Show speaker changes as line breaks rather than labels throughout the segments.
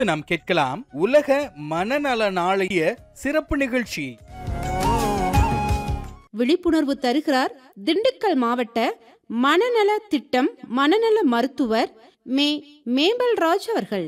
நாம் கேட்கலாம் உலக மனநல நாளைய சிறப்பு நிகழ்ச்சி
விழிப்புணர்வு தருகிறார் திண்டுக்கல் மாவட்ட மனநல திட்டம் மனநல மருத்துவர் மே மேபல் ராஜ் அவர்கள்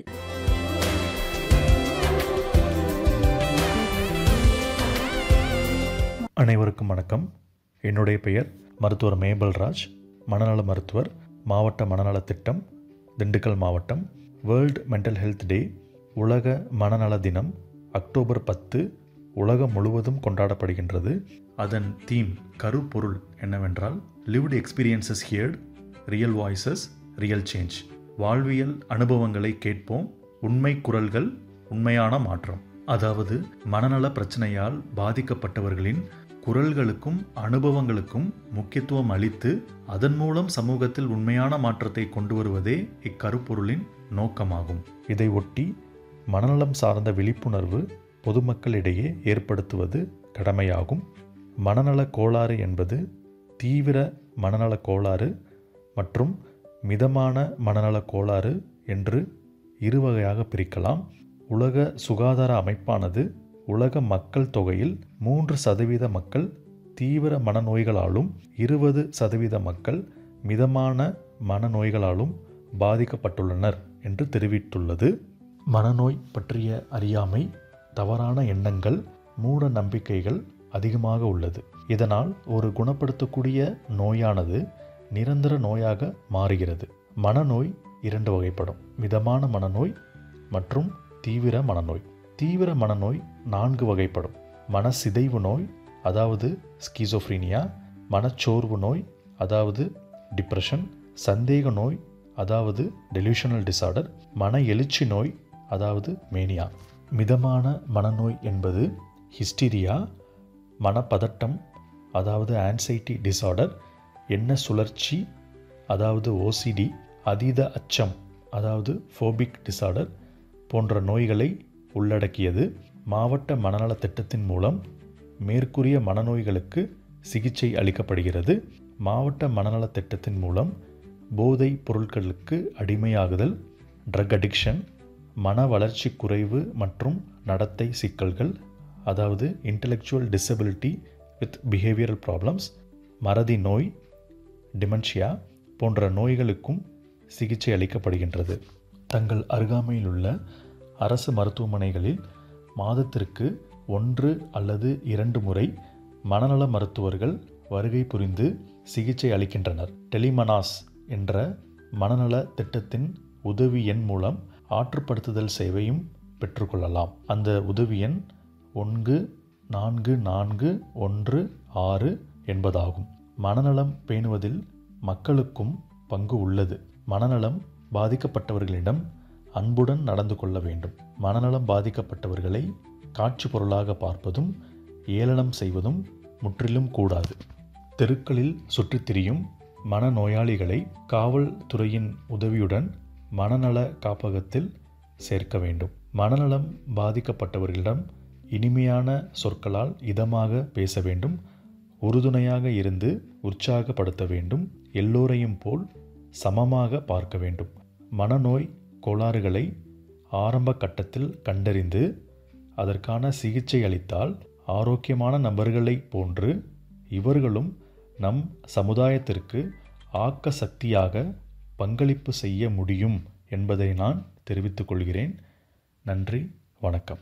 அனைவருக்கும் வணக்கம் என்னுடைய பெயர் மருத்துவர் மேபல் ராஜ் மனநல மருத்துவர் மாவட்ட மனநல திட்டம் திண்டுக்கல் மாவட்டம் வேர்ல்ட் மென்டல் ஹெல்த் டே உலக மனநல தினம் அக்டோபர் பத்து உலகம் முழுவதும் கொண்டாடப்படுகின்றது அதன் தீம் கருப்பொருள் என்னவென்றால் lived experiences heard real voices real change வாழ்வியல் அனுபவங்களை கேட்போம் உண்மை குரல்கள் உண்மையான மாற்றம் அதாவது மனநல பிரச்சனையால் பாதிக்கப்பட்டவர்களின் குரல்களுக்கும் அனுபவங்களுக்கும் முக்கியத்துவம் அளித்து அதன் மூலம் சமூகத்தில் உண்மையான மாற்றத்தை கொண்டு வருவதே இக்கருப்பொருளின் நோக்கமாகும் இதை ஒட்டி மனநலம் சார்ந்த விழிப்புணர்வு பொதுமக்களிடையே ஏற்படுத்துவது கடமையாகும் மனநல கோளாறு என்பது தீவிர மனநல கோளாறு மற்றும் மிதமான மனநல கோளாறு என்று இரு வகையாக பிரிக்கலாம் உலக சுகாதார அமைப்பானது உலக மக்கள் தொகையில் மூன்று சதவீத மக்கள் தீவிர மனநோய்களாலும் இருபது சதவீத மக்கள் மிதமான மனநோய்களாலும் பாதிக்கப்பட்டுள்ளனர் என்று தெரிவித்துள்ளது மனநோய் பற்றிய அறியாமை தவறான எண்ணங்கள் மூட நம்பிக்கைகள் அதிகமாக உள்ளது இதனால் ஒரு குணப்படுத்தக்கூடிய நோயானது நிரந்தர நோயாக மாறுகிறது மனநோய் இரண்டு வகைப்படும் மிதமான மனநோய் மற்றும் தீவிர மனநோய் தீவிர மனநோய் நான்கு வகைப்படும் மனசிதைவு நோய் அதாவது ஸ்கீசோஃப்ரீனியா மனச்சோர்வு நோய் அதாவது டிப்ரெஷன் சந்தேக நோய் அதாவது டெலியூஷனல் டிசார்டர் மன எழுச்சி நோய் அதாவது மேனியா மிதமான மனநோய் என்பது ஹிஸ்டீரியா மனப்பதட்டம் அதாவது ஆன்சைட்டி டிசார்டர் எண்ண சுழற்சி அதாவது ஓசிடி அதீத அச்சம் அதாவது ஃபோபிக் டிசார்டர் போன்ற நோய்களை உள்ளடக்கியது மாவட்ட மனநல திட்டத்தின் மூலம் மேற்கூறிய மனநோய்களுக்கு சிகிச்சை அளிக்கப்படுகிறது மாவட்ட மனநல திட்டத்தின் மூலம் போதை பொருட்களுக்கு அடிமையாகுதல் ட்ரக் அடிக்ஷன் மன வளர்ச்சி குறைவு மற்றும் நடத்தை சிக்கல்கள் அதாவது intellectual disability with behavioural problems மறதி நோய் டிமென்ஷியா போன்ற நோய்களுக்கும் சிகிச்சை அளிக்கப்படுகின்றது தங்கள் அருகாமையில் உள்ள அரசு மருத்துவமனைகளில் மாதத்திற்கு ஒன்று அல்லது இரண்டு முறை மனநல மருத்துவர்கள் வருகை புரிந்து சிகிச்சை அளிக்கின்றனர் டெலிமனாஸ் என்ற மனநல திட்டத்தின் உதவி எண் மூலம் ஆற்றுப்படுத்துதல் சேவையும் பெற்றுக்கொள்ளலாம் அந்த உதவி எண் ஒன்று நான்கு நான்கு ஒன்று ஆறு என்பதாகும் மனநலம் பேணுவதில் மக்களுக்கும் பங்கு உள்ளது மனநலம் பாதிக்கப்பட்டவர்களிடம் அன்புடன் நடந்து கொள்ள வேண்டும் மனநலம் பாதிக்கப்பட்டவர்களை காட்சி பொருளாக பார்ப்பதும் ஏளனம் செய்வதும் முற்றிலும் கூடாது தெருக்களில் சுற்றித் திரியும் மனநோயாளிகளை காவல்துறையின் உதவியுடன் மனநல காப்பகத்தில் சேர்க்க வேண்டும் மனநலம் பாதிக்கப்பட்டவர்களிடம் இனிமையான சொற்களால் இதமாக பேச வேண்டும் உறுதுணையாக இருந்து உற்சாகப்படுத்த வேண்டும் எல்லோரையும் போல் சமமாக பார்க்க வேண்டும் மனநோய் கோளாறுகளை ஆரம்ப கட்டத்தில் கண்டறிந்து அதற்கான சிகிச்சை அளித்தால் ஆரோக்கியமான நபர்களைப் போன்று இவர்களும் நம் சமுதாயத்திற்கு ஆக்க சக்தியாக பங்களிப்பு செய்ய முடியும் என்பதை நான் தெரிவித்துக் கொள்கிறேன் நன்றி வணக்கம்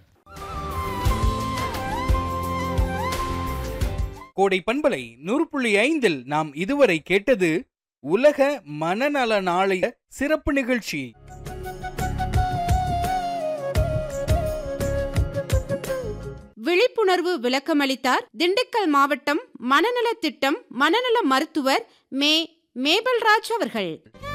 கோடை பண்பலை நூறு புள்ளி ஐந்தில் நாம் இதுவரை கேட்டது உலக மனநல நாளைய சிறப்பு நிகழ்ச்சி
விழிப்புணர்வு விளக்கமளித்தார் திண்டுக்கல் மாவட்டம் மனநல திட்டம் மனநல மருத்துவர் மே மேபல் ராஜ் அவர்கள்